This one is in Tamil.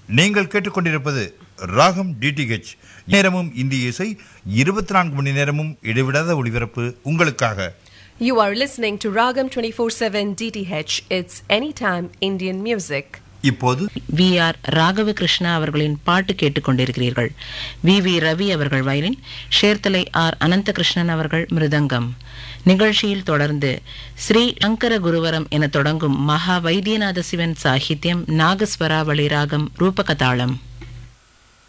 நீங்கள் கேட்டுக்கொண்டிருப்பது ராகம் டிடிஹெச் நேரமும் இந்திய இசை இருபத்தி நான்கு மணி நேரமும் இடைவிடாத ஒளிபரப்பு உங்களுக்காக You are listening to Ragam 24/7 DTH. It's anytime Indian music. இப்போது வி ஆர் ராகவ கிருஷ்ணா அவர்களின் பாட்டு கேட்டுக்கொண்டிருக்கிறீர்கள் வி வி ரவி அவர்கள் வயலின் ஷேர்தலை ஆர் அனந்தகிருஷ்ணன் அவர்கள் மிருதங்கம் நிகழ்ச்சியில் தொடர்ந்து ஸ்ரீ சங்கர குருவரம் என தொடங்கும் மகா வைத்தியநாத சிவன் சாகித்யம் நாகஸ்வராவளி ராகம் ரூபகதாளம்